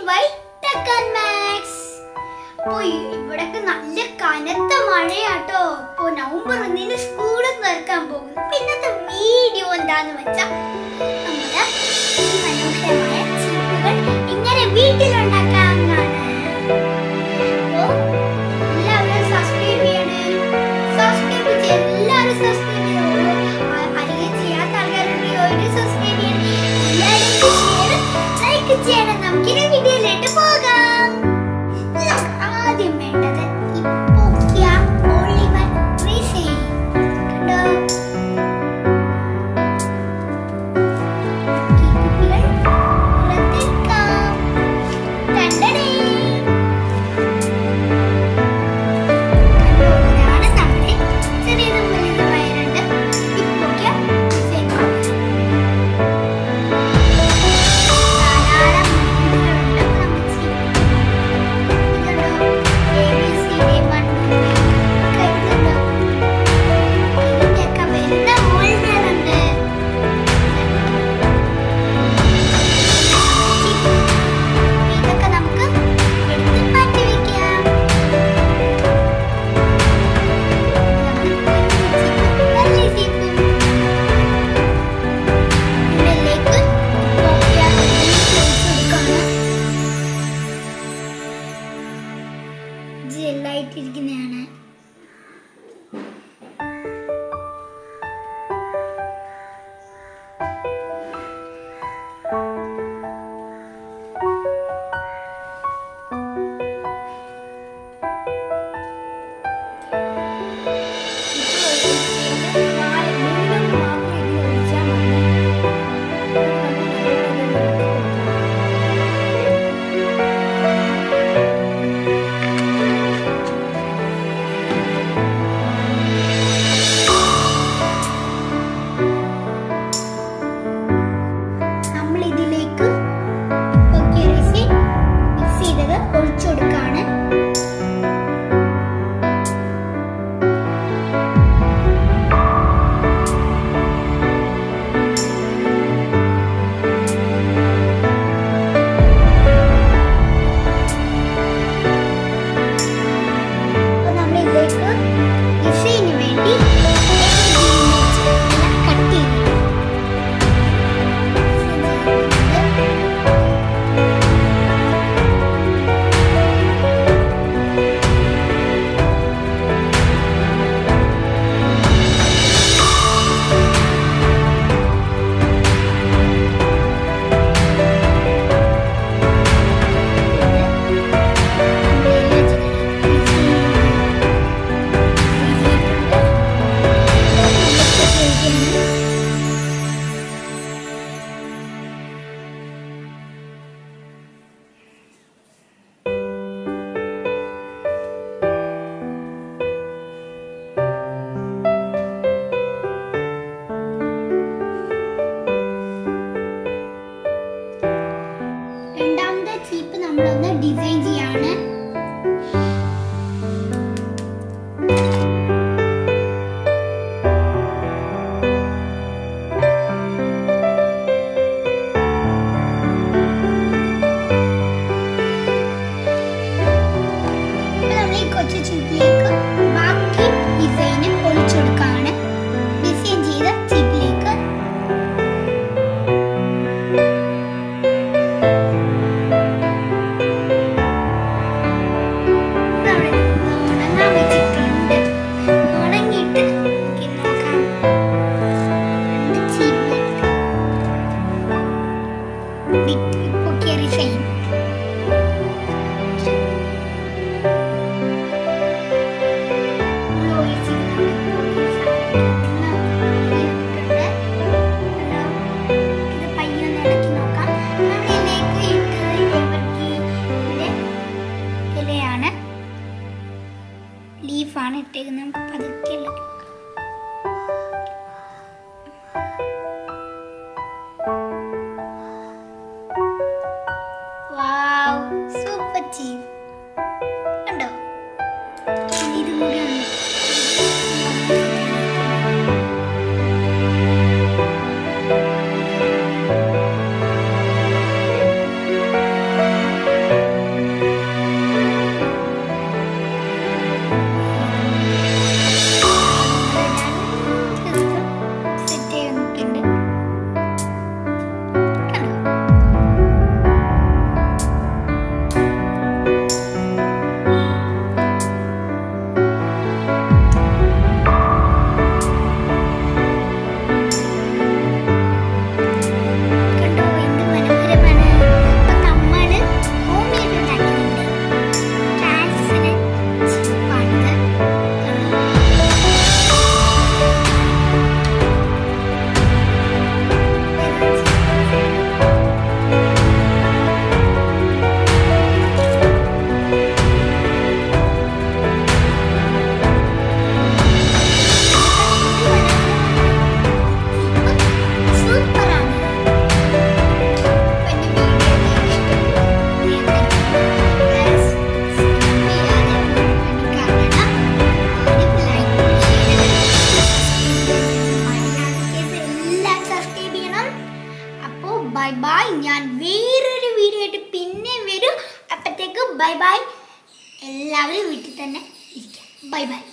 by ടെക്കൻ max അപ്പൊ ഇവിടൊക്കെ നല്ല കനത്ത മഴയാട്ടോ ഇപ്പൊ നവംബർ ഒന്നിന് സ്കൂളിൽ തുറക്കാൻ പോകുന്നു അപ്പൊ ഇന്നത്തെ വീഡിയോ എന്താന്ന് വെച്ചാൽ നമ്മള് ഈ മനോഹരമായ ചീപ്പുകൾ ഇങ്ങനെ വീട്ടിലുണ്ടാക്കാവുന്നതാണ് അപ്പൊ എല്ലാവരും സബ്സ്ക്രൈബ് ചെയ്യണേ സബ്സ്ക്രൈബ് ചെയ്യ എല്ലാവരും സബ്സ്ക്രൈബ് ചെയ്യണം അല്ലെങ്കിൽ ചെയ്യാത്ത ആൾക്കാരുണ്ടെങ്കിൽ ഒരു സബ്സ്ക്രൈബ് ചെയ്യണം എല്ലാവരും ഷെയർ ലൈക്ക് ചെയ്യണം നമുക്കിനി വീഡിയോയിലേക്ക് പോകാം നമുക്ക് ആദ്യം വേണ്ടത് ഇപ്പോക്കിയ ഒളിവൻ റീസേ കണ്ടോ ആയിട്ട് പിന്നെയും വരും അപ്പത്തേക്ക് ബൈ ബൈ എല്ലാവരും വീട്ടിൽ തന്നെ ഇരിക്കാം ബൈ ബൈ